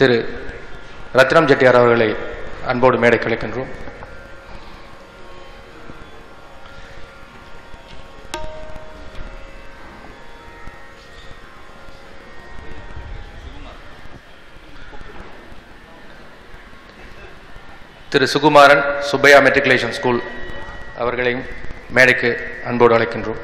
திரு ரத்னம் செட்டியார் அவர்களை அன்போடு மேடை கலைக்கின்றோம் திரு சுகுமாரன் சுப்பையா மெட்ரிகுலேஷன் ஸ்கூல் அவர்களையும் மேடைக்கு அன்போடு அழைக்கின்றோம்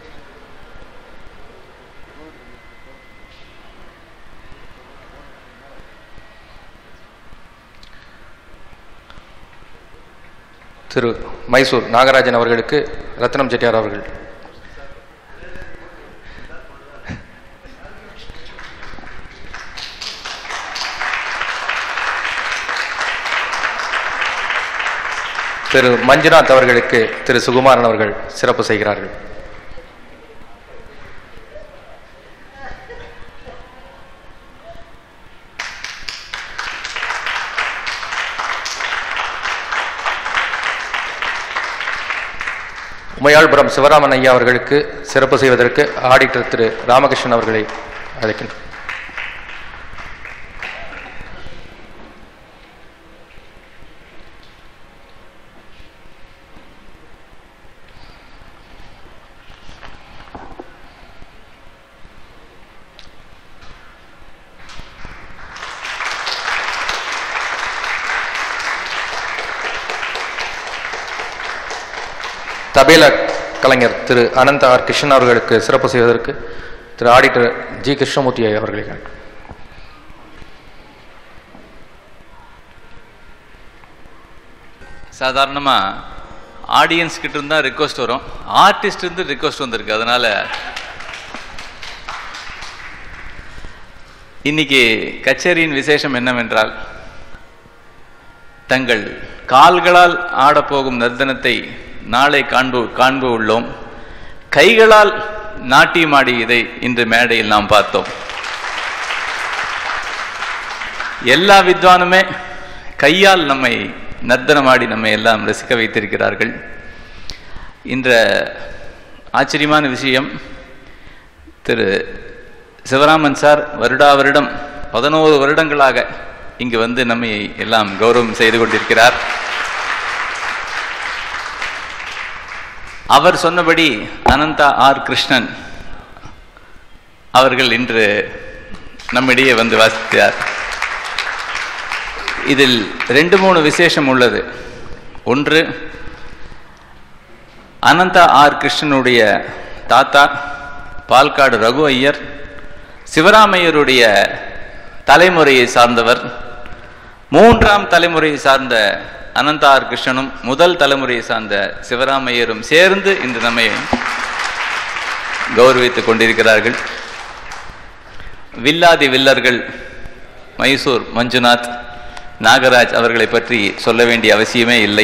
திரு மைசூர் நாகராஜன் அவர்களுக்கு ரத்னம் செட்டியார் அவர்கள் திரு மஞ்சுநாத் அவர்களுக்கு திரு சுகுமாரன் அவர்கள் சிறப்பு செய்கிறார்கள் உமையாள்புரம் சிவராமன் ஐயா அவர்களுக்கு சிறப்பு செய்வதற்கு ஆடிட்டர் திரு ராமகிருஷ்ணன் அவர்களை அழைக்கின்றோம் தபேல கலைஞர் திரு அனந்த ஆர் கிருஷ்ணன் அவர்களுக்கு சிறப்பு செய்வதற்கு திரு ஆடிட்டர் ஜி கிருஷ்ணமூர்த்தி ஐயா அவர்களை கேட்கிறேன். சாதாரணமாக ஆடியன்ஸ் கிட்ட இருந்தால் ரிக்வஸ்ட் வரும் ஆர்டிஸ்ட் இருந்து ரிக்வஸ்ட் வந்திருக்கு அதனால இன்னைக்கு கச்சேரியின் விசேஷம் என்னவென்றால் தங்கள் கால்களால் ஆடப்போகும் நர்த்தனத்தை நாளை காண்பு காண்பு உள்ளோம் கைகளால் நாட்டியமாடி இதை இன்று மேடையில் நாம் பார்த்தோம் எல்லா வித்வானுமே கையால் நம்மை நர்த்தனமாடி நம்மை எல்லாம் ரசிக்க வைத்திருக்கிறார்கள் இந்த ஆச்சரியமான விஷயம் திரு சிவராமன் சார் வருடா வருடம் பதினோரு வருடங்களாக இங்கு வந்து நம்மை எல்லாம் கௌரவம் செய்து கொண்டிருக்கிறார் அவர் சொன்னபடி அனந்தா ஆர் கிருஷ்ணன் அவர்கள் இன்று நம்மிடையே வந்து வாசித்தார் இதில் ரெண்டு மூணு விசேஷம் உள்ளது ஒன்று அனந்தா ஆர் கிருஷ்ணனுடைய தாத்தா பால்காடு ரகு ஐயர் சிவராமையருடைய தலைமுறையை சார்ந்தவர் மூன்றாம் தலைமுறையை சார்ந்த அனந்தா ஆர் கிருஷ்ணனும் முதல் தலைமுறையை சார்ந்த சிவராமையரும் சேர்ந்து இன்று நம்மை கௌரவித்துக் கொண்டிருக்கிறார்கள் வில்லாதி வில்லர்கள் மைசூர் மஞ்சுநாத் நாகராஜ் அவர்களை பற்றி சொல்ல வேண்டிய அவசியமே இல்லை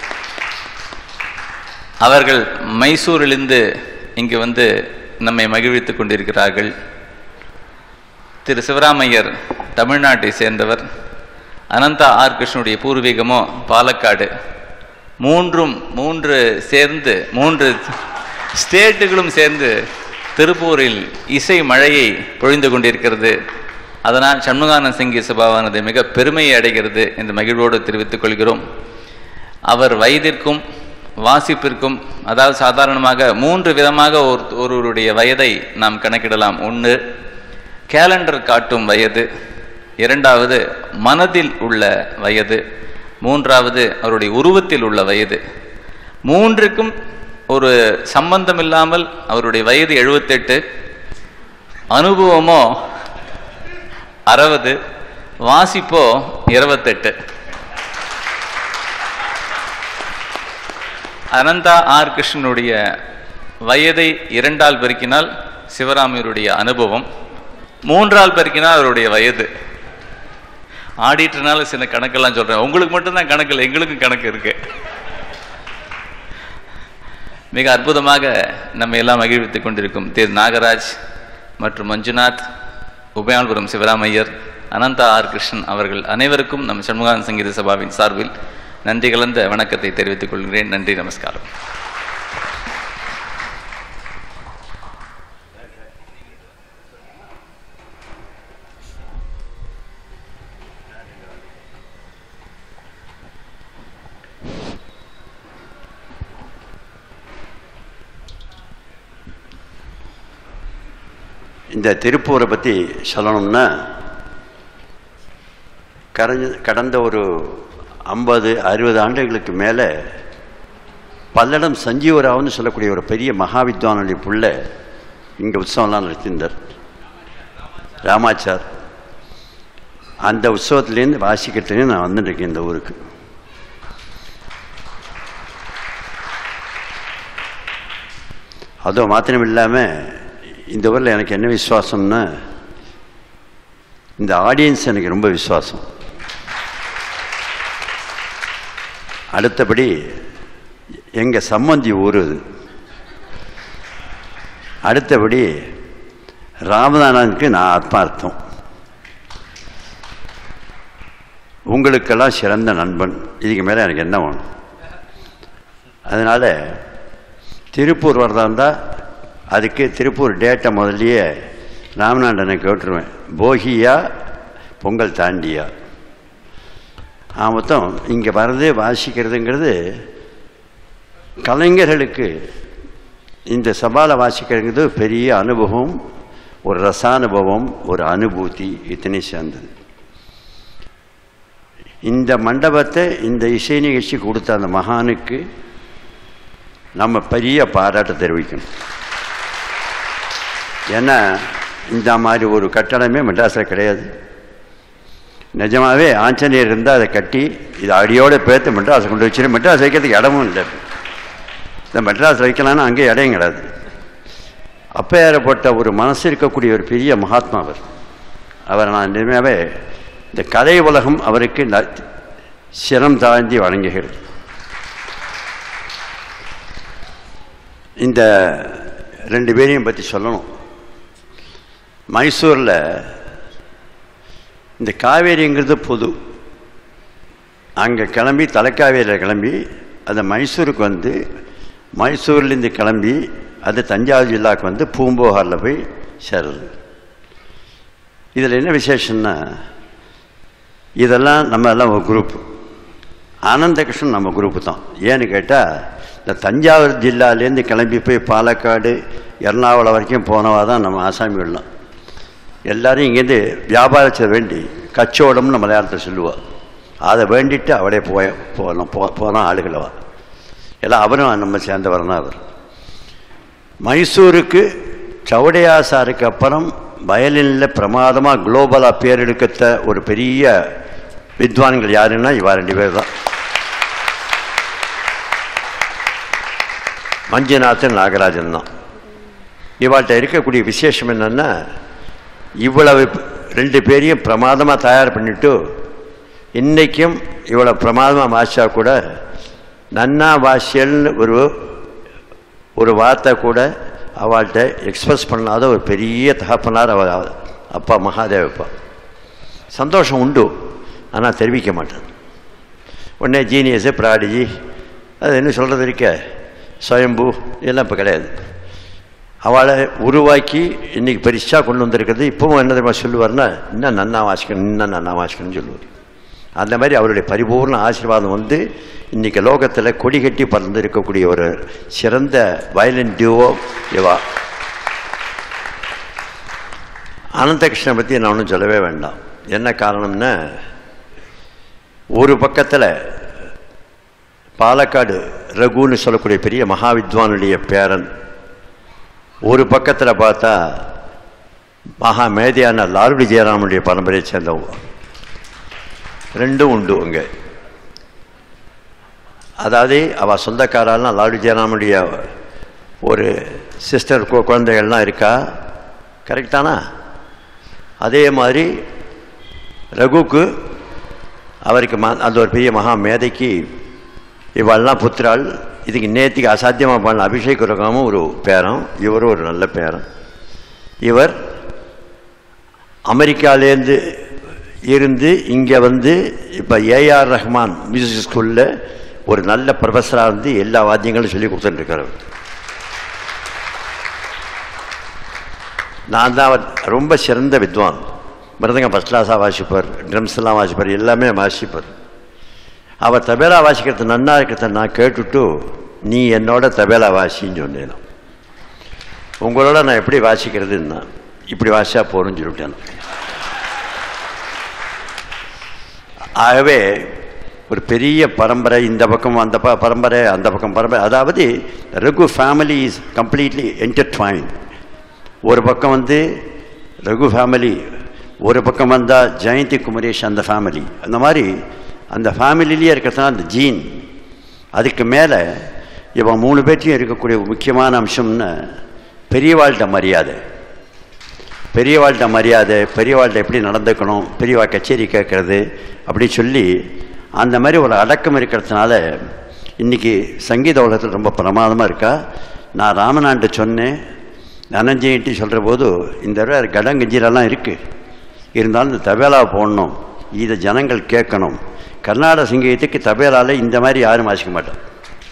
அவர்கள் மைசூரிலிருந்து இங்கு வந்து நம்மை மகிழ்வித்துக் கொண்டிருக்கிறார்கள் திரு சிவராமையர் தமிழ்நாட்டை சேர்ந்தவர் அனந்தா ஆர் கிருஷ்ணனுடைய பூர்வீகமோ பாலக்காடு மூன்றும் மூன்று சேர்ந்து மூன்று ஸ்டேட்டுகளும் சேர்ந்து திருப்பூரில் இசை மழையை பொழிந்து கொண்டிருக்கிறது அதனால் சண்முகானந்த சங்கீத சபாவானது மிக பெருமையை அடைகிறது என்று மகிழ்வோடு தெரிவித்துக் கொள்கிறோம் அவர் வயதிற்கும் வாசிப்பிற்கும் அதாவது சாதாரணமாக மூன்று விதமாக ஒரு ஒருவருடைய வயதை நாம் கணக்கிடலாம் ஒன்று கேலண்டர் காட்டும் வயது இரண்டாவது மனதில் உள்ள வயது மூன்றாவது அவருடைய உருவத்தில் உள்ள வயது மூன்றுக்கும் ஒரு சம்பந்தம் இல்லாமல் அவருடைய வயது எழுபத்தெட்டு அனுபவமோ அறுபது வாசிப்போ இருபத்தெட்டு அனந்தா ஆர் கிருஷ்ணனுடைய வயதை இரண்டால் பெருக்கினால் சிவராமியருடைய அனுபவம் மூன்றால் பெருக்கினால் அவருடைய வயது ஆடிட்டர்னால சில கணக்கெல்லாம் சொல்றேன் உங்களுக்கு மட்டும்தான் கணக்கு இல்லை எங்களுக்கும் கணக்கு இருக்கு மிக அற்புதமாக நம்ம எல்லாம் மகிழ்வித்துக் கொண்டிருக்கும் திரு நாகராஜ் மற்றும் மஞ்சுநாத் உபயால்புரம் சிவராமையர் அனந்தா ஆர் கிருஷ்ணன் அவர்கள் அனைவருக்கும் நம் சண்முகான் சங்கீத சபாவின் சார்பில் நன்றி கலந்த வணக்கத்தை தெரிவித்துக் கொள்கிறேன் நன்றி நமஸ்காரம் இந்த திருப்பூரை பற்றி சொல்லணும்னா கரைஞ்ச கடந்த ஒரு ஐம்பது அறுபது ஆண்டுகளுக்கு மேலே பல்லடம் சஞ்சீவராவ்னு சொல்லக்கூடிய ஒரு பெரிய மகாவித்வானுடைய புள்ள இங்கே உற்சவம்லாம் நடத்தியிருந்தார் ராமாச்சார் அந்த உற்சவத்துலேருந்து வாசிக்கிறதுலேருந்து நான் வந்துட்டுருக்கேன் இந்த ஊருக்கு அதுவும் மாத்திரம் இல்லாமல் இந்த ஊரில் எனக்கு என்ன விசுவாசம்னா இந்த ஆடியன்ஸ் எனக்கு ரொம்ப விசுவாசம் அடுத்தபடி எங்கள் சம்மந்தி ஊர் இது அடுத்தபடி ராமதானனுக்கு நான் ஆத்மார்த்தம் உங்களுக்கெல்லாம் சிறந்த நண்பன் இதுக்கு மேலே எனக்கு என்ன வேணும் அதனால் திருப்பூர் வரதா இருந்தால் அதுக்கு திருப்பூர் டேட்டை முதல்லையே ராமநாதனை கேட்டுருவேன் போகியா பொங்கல் தாண்டியா ஆ மொத்தம் இங்கே வர்றது வாசிக்கிறதுங்கிறது கலைஞர்களுக்கு இந்த சபாவில் வாசிக்கிறதுங்கிறது பெரிய அனுபவம் ஒரு ரசானுபவம் ஒரு அனுபூதி இத்தனை சேர்ந்தது இந்த மண்டபத்தை இந்த இசை நிகழ்ச்சி கொடுத்த அந்த மகானுக்கு நம்ம பெரிய பாராட்ட தெரிவிக்கணும் ஏன்னா இந்த மாதிரி ஒரு கட்டடமே மெட்ராஸில் கிடையாது நிஜமாகவே ஆஞ்சநேயர் இருந்தால் அதை கட்டி இதை அடியோடு பேர்த்து மெட்ராஸை கொண்டு வச்சுட்டு மெட்ராஸ் வைக்கிறதுக்கு இடமும் இல்லை இந்த மெட்ராஸ் வைக்கலான்னு அங்கே இடம் கிடையாது அப்பேறப்பட்ட ஒரு மனசு இருக்கக்கூடிய ஒரு பெரிய மகாத்மா அவர் அவர் நான் நிஜமாகவே இந்த கலை உலகம் அவருக்கு ந- சிரம் தாழ்ந்தி வழங்குகிறது இந்த ரெண்டு பேரையும் பற்றி சொல்லணும் மைசூரில் இந்த காவேரிங்கிறது பொது அங்கே கிளம்பி தலைக்காவேரியில் கிளம்பி அந்த மைசூருக்கு வந்து மைசூர்லேருந்து கிளம்பி அது தஞ்சாவூர் ஜில்லாவுக்கு வந்து பூம்போகாரில் போய் சேருது இதில் என்ன விசேஷம்னா இதெல்லாம் நம்ம எல்லாம் ஒரு குரூப் ஆனந்தகிருஷ்ணன் நம்ம குரூப்பு தான் ஏன்னு கேட்டால் இந்த தஞ்சாவூர் ஜில்லாலேருந்து கிளம்பி போய் பாலக்காடு எர்ணாகுளம் வரைக்கும் போனவா தான் நம்ம ஆசாமிகள்லாம் எல்லாரும் இங்கேருந்து வியாபாரத்தை வேண்டி கச்சோடம்னு மலையாளத்தில் சொல்லுவாள் அதை வேண்டிட்டு அவளே போய போகலாம் போ போனால் ஆளுகளவா எல்லாம் அவரும் நம்ம சேர்ந்தவர் தான் அவர் மைசூருக்கு சவுடையாசாருக்கு அப்புறம் வயலினில் பிரமாதமாக குளோபலாக பேர் எடுக்கத்த ஒரு பெரிய வித்வான்கள் யாருன்னா இவா ரெண்டு பேர் தான் மஞ்சுநாதன் நாகராஜன் தான் இவாள்கிட்ட இருக்கக்கூடிய விசேஷம் என்னென்னா இவ்வளவு ரெண்டு பேரையும் பிரமாதமாக தயார் பண்ணிட்டு இன்றைக்கும் இவ்வளோ பிரமாதமாக வாசிச்சா கூட நன்னா வாசியல்னு ஒரு ஒரு வார்த்தை கூட அவள்கிட்ட எக்ஸ்பிரஸ் பண்ணாத ஒரு பெரிய தகப்பனார் அவ அப்பா மகாதேவப்பா சந்தோஷம் உண்டு ஆனால் தெரிவிக்க மாட்டேன் உடனே ஜீனியஸு ப்ராடிஜி அது என்ன சொல்கிறது இருக்க சுயம்பு இதெல்லாம் இப்போ கிடையாது அவளை உருவாக்கி இன்னைக்கு பெருசாக கொண்டு வந்திருக்கிறது இப்பவும் என்ன தெரியுமா சொல்லுவார்னா இன்னும் நன்னா வாசிக்கணும் இன்னும் நன்னா வாசிக்கணும்னு சொல்லுவார் அந்த மாதிரி அவருடைய பரிபூர்ண ஆசீர்வாதம் வந்து இன்னைக்கு லோகத்தில் கொடி கட்டி பறந்து இருக்கக்கூடிய ஒரு சிறந்த வயலின் டியூவோ இவா அனந்தகிருஷ்ணனை பற்றி நான் ஒன்றும் சொல்லவே வேண்டாம் என்ன காரணம்னா ஒரு பக்கத்தில் பாலக்காடு ரகுன்னு சொல்லக்கூடிய பெரிய மகாவித்வானுடைய பேரன் ஒரு பக்கத்தில் பார்த்தா மகா மேதையான லால்குடி ஜெயராமனுடைய பரம்பரையை சேர்ந்தவங்க ரெண்டும் உண்டு அங்கே அதாவது அவள் சொந்தக்காரெல்லாம் லால்குடி ஜெயராமனுடைய ஒரு சிஸ்டர் குழந்தைகள்லாம் இருக்கா கரெக்டானா அதே மாதிரி ரகுக்கு அவருக்கு ம அந்த ஒரு பெரிய மகா மேதைக்கு இவெல்லாம் புத்திராள் இதுக்கு நேத்திக்கு அசாத்தியமாக பண்ண அபிஷேக் ரகமும் ஒரு பேரம் இவரும் ஒரு நல்ல பேரம் இவர் அமெரிக்காலேருந்து இருந்து இங்கே வந்து இப்போ ஏஆர் ரஹ்மான் மியூசிக் ஸ்கூலில் ஒரு நல்ல ப்ரொஃபஸராக இருந்து எல்லா வாத்தியங்களும் சொல்லி கொடுத்துட்டுருக்கார் அவர் நான் தான் அவர் ரொம்ப சிறந்த வித்வான் மிருதங்க ஃபஸ்ட் கிளாஸாக வாசிப்பார் ட்ரம்ஸ் எல்லாம் வாசிப்பார் எல்லாமே வாசிப்பார் அவர் தபேலா வாசிக்கிறது நன்னா இருக்கிறத நான் கேட்டுட்டு நீ என்னோட தபேலா வாசின்னு சொன்னேன் உங்களோட நான் எப்படி வாசிக்கிறதுன்னா இப்படி வாசிச்சா போகிறோம்னு சொல்லிவிட்டேன் ஆகவே ஒரு பெரிய பரம்பரை இந்த பக்கம் அந்த ப பரம்பரை அந்த பக்கம் பரம்பரை அதாவது Raghu family is completely intertwined ஒரு பக்கம் வந்து ரகு ஃபேமிலி ஒரு பக்கம் வந்தால் ஜெயந்தி குமரேஷ் அந்த ஃபேமிலி அந்த மாதிரி அந்த ஃபேமிலிலேயே இருக்கிறதுனால அந்த ஜீன் அதுக்கு மேலே இவன் மூணு பேர்த்தையும் இருக்கக்கூடிய ஒரு முக்கியமான அம்சம்னு பெரியவாழ்கிட்ட மரியாதை பெரியவாழ்கிட்ட மரியாதை பெரியவாழ்கிட்ட எப்படி நடந்துக்கணும் பெரியவா கச்சேரி கேட்கறது அப்படி சொல்லி அந்த மாதிரி ஒரு அடக்கம் இருக்கிறதுனால இன்றைக்கி சங்கீத உலகத்தில் ரொம்ப பிரமாதமாக இருக்கா நான் ராமநான்ட்டு சொன்னேன் தனஞ்சயன்ட்டு சொல்கிற போது இந்த தடவை கடங்கஞ்சிலெல்லாம் இருக்குது இருந்தாலும் இந்த தபேலா போடணும் இதை ஜனங்கள் கேட்கணும் கர்நாடக சங்கீதத்துக்கு தபேலால இந்த மாதிரி யாரும் வாசிக்க மாட்டோம்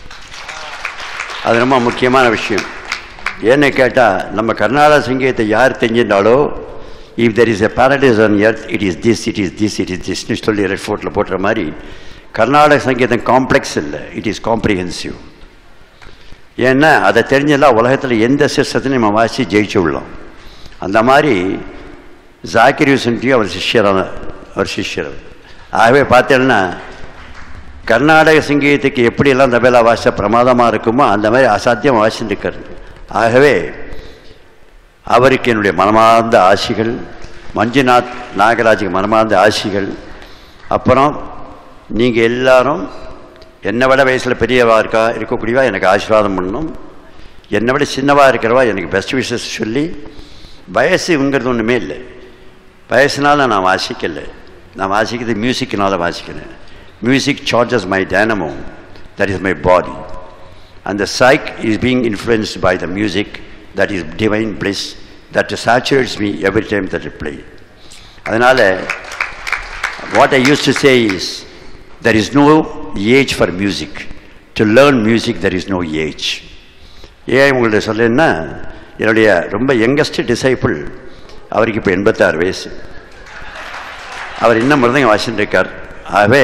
அது ரொம்ப முக்கியமான விஷயம் ஏன்னு கேட்டால் நம்ம கர்நாடக சங்கீதத்தை யார் தெரிஞ்சிருந்தாலோ if there is a paradise on earth it is this it is this it is this சொல்லி ரெட் ஃபோர்ட்டில் போட்டுற மாதிரி கர்நாடக சங்கீதம் காம்ப்ளெக்ஸ் இல்லை இட் இஸ் காம்ப்ரிஹென்சிவ் ஏன்னா அதை தெரிஞ்செல்லாம் உலகத்தில் எந்த சிஸ்டத்தையும் நம்ம வாசி ஜெயிச்சு விடலாம் அந்த மாதிரி ஜாக்கிர் யூசன்ட்டியும் அவர் சிஷ்யரான அவர் சிஷ்யர் அவர். ஆகவே பார்த்தேன்னா கர்நாடக சங்கீதத்துக்கு எப்படியெல்லாம் தபேலா வாசிச்சா பிரமாதமாக இருக்குமோ அந்த மாதிரி அசாத்தியம் வாசிச்சுருக்கார் ஆகவே அவருக்கு என்னுடைய மனமார்ந்த ஆசிகள் மஞ்சுநாத் நாகராஜுக்கு மனமார்ந்த ஆசிகள் அப்புறம் நீங்கள் எல்லாரும் என்னை விட வயசில் பெரியவா இருக்கா இருக்கக்கூடியவா எனக்கு ஆசீர்வாதம் பண்ணணும் என்னை விட சின்னவா இருக்கிறவா எனக்கு பெஸ்ட் விஷஸ் சொல்லி வயசுங்கிறது ஒன்றுமே இல்லை வயசுனால நான் வாசிக்கலை நான் வாசிக்கிறது மியூசிக்னால வாசிக்கிறேன் music charges my dynamo that is my body and the psyche is being influenced by the music that is divine bliss that saturates me every time that I play. அதனால் what I used to say is there is no age for music. To learn music there is no age. ஏன் உங்கள்ட்ட சொல்லேன்னா என்னுடைய ரொம்ப youngest disciple அவருக்கு இப்போ எண்பத்தாறு வயசு அவர் இன்னும் மிருதங்க வாசிட்டு இருக்கார் ஆகவே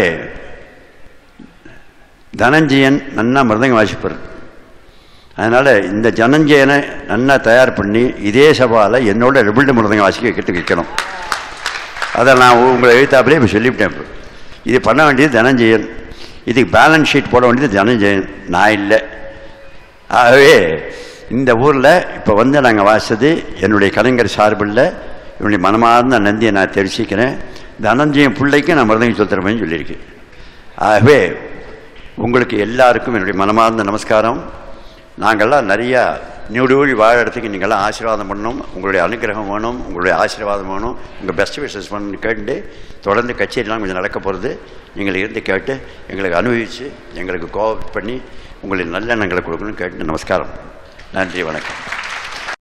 தனஞ்சயன் நன்னா மிருதங்க வாசிப்பார் அதனால் இந்த ஜனஞ்சயனை நன்னா தயார் பண்ணி இதே சபாவில் என்னோட ரெபிள்டு மிருதங்க வாசிக்க வைக்கிறதுக்கு வைக்கணும் அதை நான் உங்களை எழுத்தாப்பிலே இப்போ சொல்லிவிட்டேன் இப்போ இது பண்ண வேண்டியது தனஞ்சயன் இதுக்கு பேலன்ஸ் ஷீட் போட வேண்டியது தனஞ்சயன் நான் இல்லை ஆகவே இந்த ஊரில் இப்போ வந்து நாங்கள் வாசித்தது என்னுடைய கலைஞர் சார்பில் என்னுடைய மனமார்ந்த நந்தியை நான் தெரிவிச்சுக்கிறேன் தனஞ்சயன் பிள்ளைக்கு நான் மிருதங்க சொல்லித்தரமேன்னு சொல்லியிருக்கேன் ஆகவே உங்களுக்கு எல்லாருக்கும் என்னுடைய மனமார்ந்த நமஸ்காரம் நாங்கள்லாம் நிறையா நீடூழி வாழறதுக்கு நீங்கள்லாம் ஆசீர்வாதம் பண்ணணும் உங்களுடைய அனுகிரகம் வேணும் உங்களுடைய ஆசீர்வாதம் வேணும் உங்கள் பெஸ்ட் விஷஸ் பண்ணணும்னு கேட்டு தொடர்ந்து கச்சேரிலாம் கொஞ்சம் நடக்க போகிறது நீங்கள் இருந்து கேட்டு எங்களுக்கு அனுபவித்து எங்களுக்கு கோஆப்ரேட் பண்ணி உங்களுக்கு நல்லெண்ணங்களை கொடுக்கணும்னு கேட்டு நமஸ்காரம் நன்றி வணக்கம்